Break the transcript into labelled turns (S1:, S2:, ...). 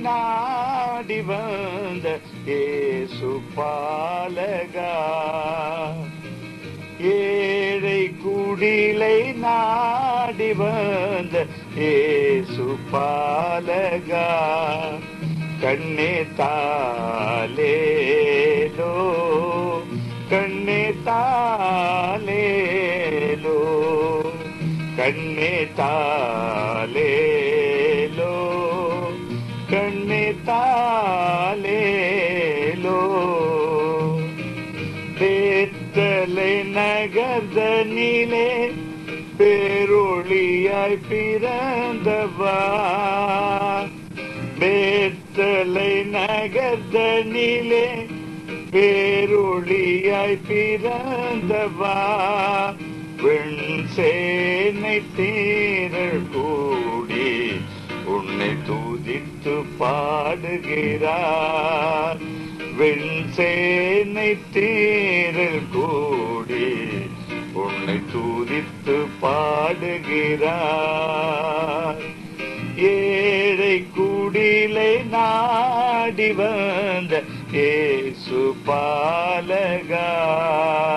S1: நாடி வந்த ஏசு பாலகா ஏழை குடிலை நாடி வந்த ஏசு பாலகா கண்ணே தாலேலோ கண்ணே தாலேலோ கண்ணே தாலேலோ கண்ணே தாலேலோ பேத்தலை நகர்தனிலே பேரொளியாய் பிறந்தவா பேத்தலை நகர்தனிலே பேரொளியாய் பிறந்தவா வெண் சேனை தீரல் கூடி உன்னை தூதித்து பாடுகிறார் வெண் சேனை தீரல் கூடி உன்னை தூதித்து பாடுகிறார் ஏழை குடிலை நாடி வந்த ஏசு பாலகா